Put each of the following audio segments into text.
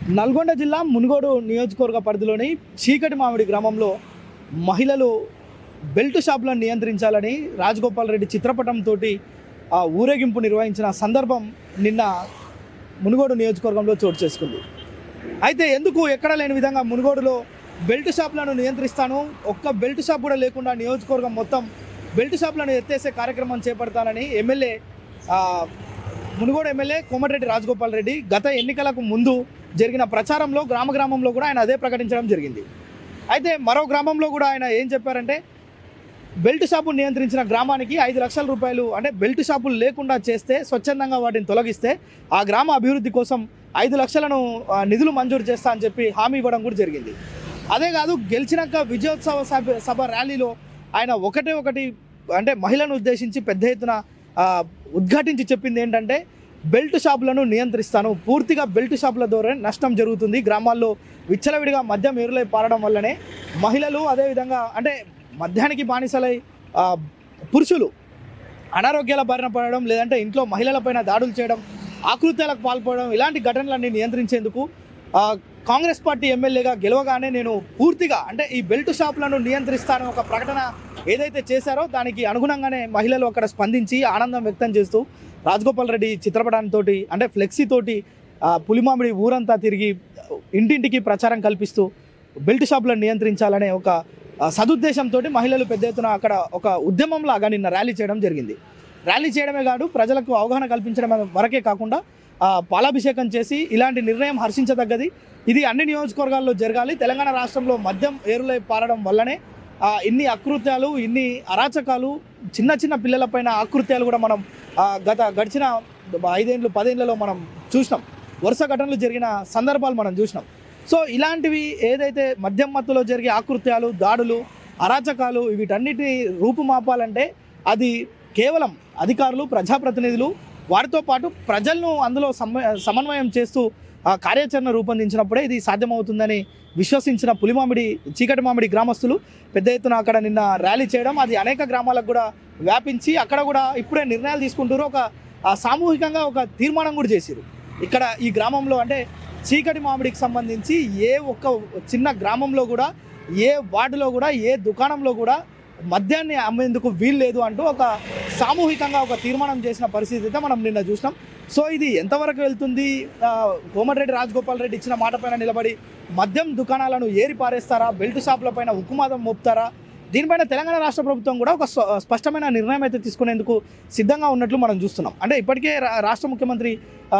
నల్గొండ జిల్లా మునుగోడు నియోజకవర్గ పరిధిలోని చీకటి మామిడి గ్రామంలో మహిళలు బెల్ట్ షాపులను నియంత్రించాలని రాజగోపాల్ రెడ్డి చిత్రపటంతో ఆ ఊరేగింపు నిర్వహించిన సందర్భం నిన్న మునుగోడు నియోజకవర్గంలో చోటు చేసుకుంది అయితే ఎందుకు ఎక్కడ లేని విధంగా మునుగోడులో బెల్ట్ షాపులను నియంత్రిస్తాను ఒక్క బెల్ట్ షాప్ కూడా లేకుండా నియోజకవర్గం మొత్తం బెల్ట్ షాపులను ఎత్తేసే కార్యక్రమం చేపడతానని ఎమ్మెల్యే ఆ, మునుగోడు ఎమ్మెల్యే కోమటిరెడ్డి రాజగోపాల్ రెడ్డి గత ఎన్నికలకు ముందు జరిగిన ప్రచారంలో గ్రామ గ్రామంలో కూడా ఆయన అదే ప్రకటించడం జరిగింది అయితే మరో గ్రామంలో కూడా ఆయన ఏం చెప్పారంటే బెల్ట్ షాపులు నియంత్రించిన గ్రామానికి ఐదు లక్షల రూపాయలు అంటే బెల్ట్ షాపులు లేకుండా చేస్తే స్వచ్ఛందంగా వాటిని తొలగిస్తే ఆ గ్రామ అభివృద్ధి కోసం ఐదు లక్షలను ఆ, నిధులు మంజూరు చేస్తా అని చెప్పి హామీ ఇవ్వడం కూడా జరిగింది అదే కాదు గెలిచినాక విజయోత్సవ సభ సభ ర్యాలీలో ఆయన ఒకటే ఒకటి అంటే మహిళను ఉద్దేశించి పెద్ద ఎత్తున ఆ, ఉద్ఘాటించి చెప్పింది ఏంటంటే బెల్ట్ షాపులను నియంత్రిస్తాను పూర్తిగా బెల్ట్ షాపుల ద్వారా నష్టం జరుగుతుంది గ్రామాల్లో విచ్చలవిడిగా మద్యం ఏరులై పారడం వల్లనే మహిళలు అదేవిధంగా అంటే మద్యానికి బానిసలై ఆ, పురుషులు అనారోగ్యాల బారిన పడడం లేదంటే ఇంట్లో మహిళలపైన దాడులు చేయడం ఆకృత్యాలకు పాల్పడడం ఇలాంటి ఘటనలన్నీ నియంత్రించేందుకు ఆ, కాంగ్రెస్ పార్టీ ఎమ్మెల్యేగా గెలవగానే నేను పూర్తిగా అంటే ఈ బెల్ట్ షాపులను నియంత్రిస్తానని ఒక ప్రకటన ఏదైతే చేశారో దానికి అనుగుణంగానే మహిళలు అక్కడ స్పందించి ఆనందం వ్యక్తం చేస్తూ రాజగోపాల్ రెడ్డి చిత్రపటాంతో అంటే ఫ్లెక్సీ తోటి ఆ, పులిమామిడి ఊరంతా తిరిగి ఇంటింటికి ప్రచారం కల్పిస్తూ బెల్ట్ షాపులను నియంత్రించాలనే ఒక ఆ, సదుద్దేశంతో మహిళలు పెద్ద ఎత్తున అక్కడ ఒక ఉద్యమంలాగా నిన్న ర్యాలీ చేయడం జరిగింది ర్యాలీ చేయడమే కాదు ప్రజలకు అవగాహన కల్పించడం వరకే కాకుండా ఆ, పాలాభిషేకం చేసి ఇలాంటి నిర్ణయం హర్షించదగ్గది ఇది అన్ని నియోజకవర్గాల్లో జరగాలి తెలంగాణ రాష్ట్రంలో మద్యం ఏరులై పారడం వల్లనే ఆ, ఇన్ని అకృత్యాలు ఇన్ని అరాచకాలు చిన్న చిన్న పిల్లలపైన ఆకృత్యాలు కూడా మనం ఆ, గత గడిచిన ఐదేండ్లు పదేళ్లలో మనం చూసినాం వరుస ఘటనలు జరిగిన సందర్భాలు మనం చూసినాం సో ఇలాంటివి ఏదైతే మద్యం మత్తులో జరిగే ఆకృత్యాలు దాడులు అరాచకాలు వీటన్నిటిని రూపుమాపాలంటే అది కేవలం అధికారులు ప్రజాప్రతినిధులు వారితో పాటు ప్రజలను అందులో సమ సమన్వయం చేస్తూ ఆ కార్యాచరణ రూపొందించినప్పుడే ఇది సాధ్యమవుతుందని విశ్వసించిన పులిమామిడి చీకటి మామిడి గ్రామస్తులు పెద్ద ఎత్తున అక్కడ నిన్న ర్యాలీ చేయడం అది అనేక గ్రామాలకు కూడా వ్యాపించి అక్కడ కూడా ఇప్పుడే నిర్ణయాలు తీసుకుంటారు ఒక ఆ, సామూహికంగా ఒక తీర్మానం కూడా చేసిరు ఇక్కడ ఈ గ్రామంలో అంటే చీకటి మామిడికి సంబంధించి ఏ ఒక్క చిన్న గ్రామంలో కూడా ఏ వార్డులో కూడా ఏ దుకాణంలో కూడా మద్యాన్ని అమ్మేందుకు వీలు లేదు అంటూ ఒక సామూహికంగా ఒక తీర్మానం చేసిన పరిస్థితి అయితే మనం నిన్న చూసినాం సో ఇది ఎంతవరకు వెళ్తుంది ఆ, కోమటిరెడ్డి రాజగోపాల్ రెడ్డి ఇచ్చిన మాట పైన నిలబడి మద్యం దుకాణాలను ఏరి పారేస్తారా బెల్ట్ షాపుల పైన ఉక్కుమాదం మోపుతారా దీనిపైన తెలంగాణ రాష్ట్ర ప్రభుత్వం కూడా ఒక స్వ- స్పష్టమైన నిర్ణయం అయితే తీసుకునేందుకు సిద్ధంగా ఉన్నట్లు మనం చూస్తున్నాం అంటే ఇప్పటికే రా- రాష్ట్ర ముఖ్యమంత్రి ఆ,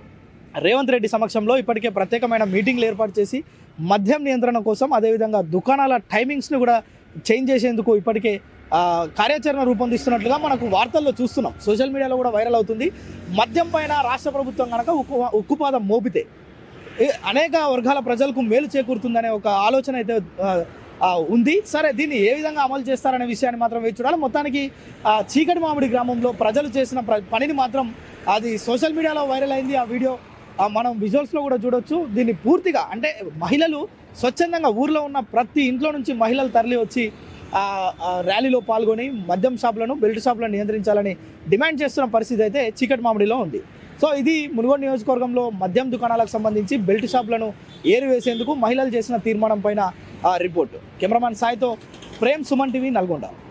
రేవంత్ రెడ్డి సమక్షంలో ఇప్పటికే ప్రత్యేకమైన మీటింగ్లు ఏర్పాటు చేసి మద్యం నియంత్రణ కోసం అదేవిధంగా దుకాణాల టైమింగ్స్ని కూడా చేంజ్ చేసేందుకు ఇప్పటికే ఆ, కార్యాచరణ రూపొందిస్తున్నట్లుగా మనకు వార్తల్లో చూస్తున్నాం సోషల్ మీడియాలో కూడా వైరల్ అవుతుంది మద్యం పైన రాష్ట్ర ప్రభుత్వం కనుక ఉక్కు ఉక్కుపాదం మోపితే ఏ- అనేక వర్గాల ప్రజలకు మేలు చేకూరుతుందనే ఒక ఆలోచన అయితే ఆ, ఆ, ఉంది సరే దీన్ని ఏ విధంగా అమలు చేస్తారనే విషయాన్ని మాత్రం వేచి చూడాలి మొత్తానికి ఆ, చీకటి మామిడి గ్రామంలో ప్రజలు చేసిన ప్ర- పనిని మాత్రం అది సోషల్ మీడియాలో వైరల్ అయింది ఆ వీడియో ఆ, మనం విజువల్స్లో కూడా చూడొచ్చు దీన్ని పూర్తిగా అంటే మహిళలు స్వచ్ఛందంగా ఊర్లో ఉన్న ప్రతి ఇంట్లో నుంచి మహిళలు తరలి వచ్చి ఆ, ఆ, ర్యాలీలో పాల్గొని మద్యం షాపులను బెల్ట్ షాపులను నియంత్రించాలని డిమాండ్ చేస్తున్న పరిస్థితి అయితే చీకటి మామిడిలో ఉంది సో ఇది మునుగోడు నియోజకవర్గంలో మద్యం దుకాణాలకు సంబంధించి బెల్ట్ షాపులను ఏరివేసేందుకు మహిళలు చేసిన తీర్మానం పైన ఆ, రిపోర్టు కెమెరామాన్ సాయితో ప్రేమ్ సుమన్ టీవీ నల్గొండ